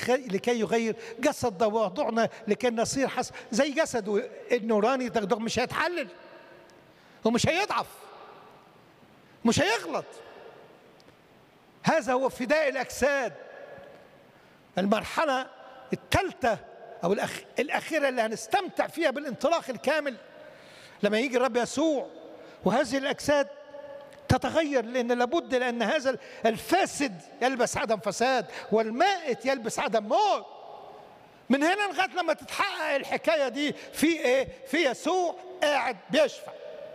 لكي يغير جسد وضعنا لكي نصير حسن زي جسده النوراني ده مش هيتحلل ومش هيضعف مش هيغلط هذا هو فداء الأجساد المرحلة الثالثة أو الأخ... الأخيرة اللي هنستمتع فيها بالانطلاق الكامل لما يجي الرب يسوع وهذه الأجساد تتغير لأن لابد لأن هذا الفاسد يلبس عدم فساد والمائت يلبس عدم موت من هنا لغاية لما تتحقق الحكاية دي في إيه؟ في يسوع قاعد بيشفع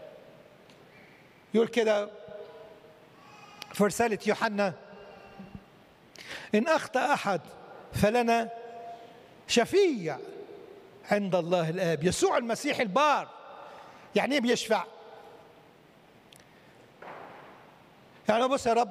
يقول كده في رسالة يوحنا إن أخطأ أحد فلنا شفيع عند الله الآب يسوع المسيح البار يعني إيه بيشفع؟ يعني بص يا رب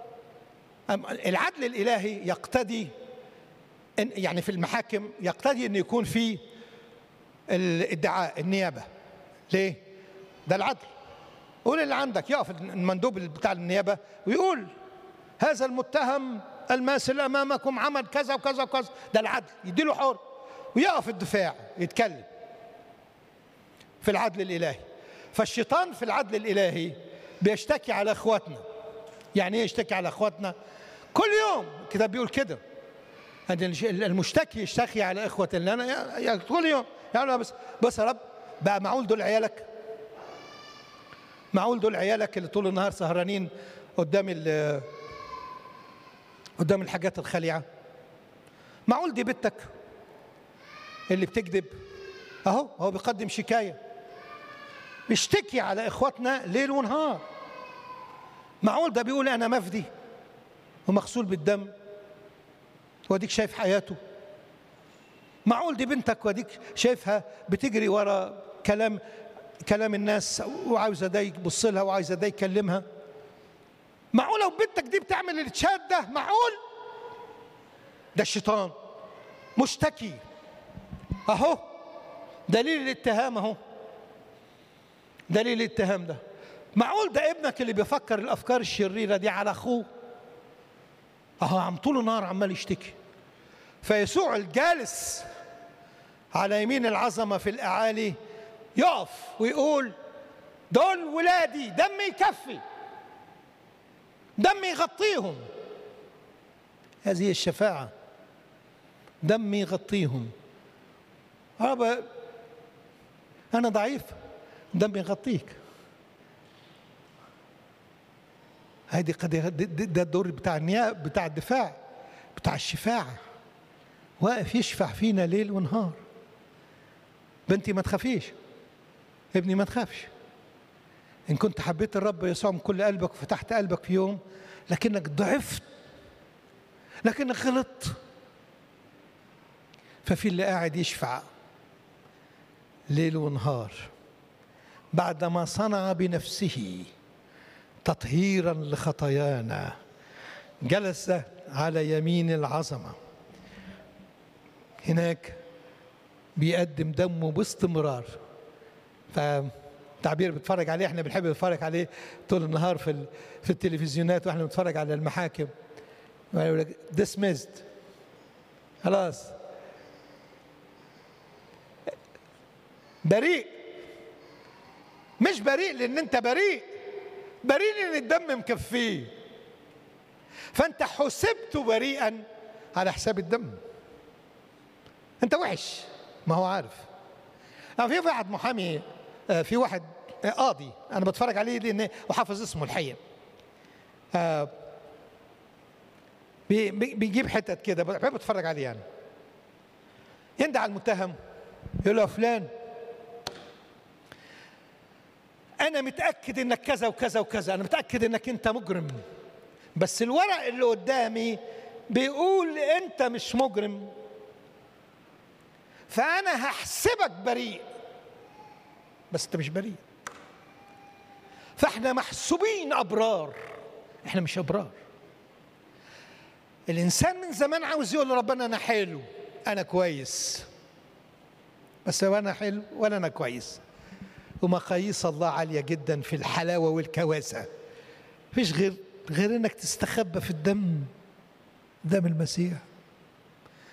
العدل الإلهي يقتضي إن يعني في المحاكم يقتضي أن يكون في الادعاء النيابة ليه؟ ده العدل قول اللي عندك يقف المندوب بتاع النيابة ويقول هذا المتهم الماثل أمامكم عمل كذا وكذا وكذا ده العدل يديله حر ويقف الدفاع يتكلم في العدل الإلهي فالشيطان في العدل الإلهي بيشتكي على إخواتنا يعني ايه يشتكي على اخواتنا كل يوم الكتاب بيقول كده المشتكي يشتكي على اخوة اللي انا يعني كل يوم يعني بس بس يا رب بقى معقول دول عيالك معقول دول عيالك اللي طول النهار سهرانين قدام ال قدام الحاجات الخليعة معقول دي بنتك اللي بتكذب اهو هو بيقدم شكاية بيشتكي على اخواتنا ليل ونهار معقول ده بيقول انا مفدي ومغسول بالدم واديك شايف حياته معقول دي بنتك واديك شايفها بتجري ورا كلام كلام الناس وعاوزه ده يبص لها وعايزه ده يكلمها معقول لو بنتك دي بتعمل التشات ده معقول ده الشيطان مشتكي اهو دليل الاتهام اهو دليل الاتهام ده معقول ده ابنك اللي بيفكر الافكار الشريره دي على اخوه اهو عم طول النهار عمال يشتكي فيسوع الجالس على يمين العظمه في الاعالي يقف ويقول دول ولادي دمي يكفي دمي يغطيهم هذه الشفاعه دمي يغطيهم أنا, أنا ضعيف دمي يغطيك هذه قد ده الدور بتاع النيابه بتاع الدفاع بتاع الشفاعه واقف يشفع فينا ليل ونهار بنتي ما تخافيش ابني ما تخافش ان كنت حبيت الرب يسوع من كل قلبك وفتحت قلبك في يوم لكنك ضعفت لكنك غلطت ففي اللي قاعد يشفع ليل ونهار بعدما صنع بنفسه تطهيرا لخطايانا جلس على يمين العظمه هناك بيقدم دمه باستمرار فتعبير بتفرج عليه احنا بنحب نتفرج عليه طول النهار في في التلفزيونات واحنا بنتفرج على المحاكم يقول لك dismissed خلاص بريء مش بريء لان انت بريء بريء لان الدم مكفيه فانت حسبت بريئا على حساب الدم انت وحش ما هو عارف في واحد محامي في واحد قاضي انا بتفرج عليه لان وحافظ اسمه الحقيقه بيجيب حتت كده بحب اتفرج عليه يعني يندع على المتهم يقول له يا فلان انا متاكد انك كذا وكذا وكذا انا متاكد انك انت مجرم بس الورق اللي قدامي بيقول انت مش مجرم فانا هحسبك بريء بس انت مش بريء فاحنا محسوبين ابرار احنا مش ابرار الانسان من زمان عاوز يقول لربنا انا حلو انا كويس بس وانا حلو ولا انا كويس ومقاييس الله عاليه جدا في الحلاوه والكواسه مفيش غير غير انك تستخبى في الدم دم المسيح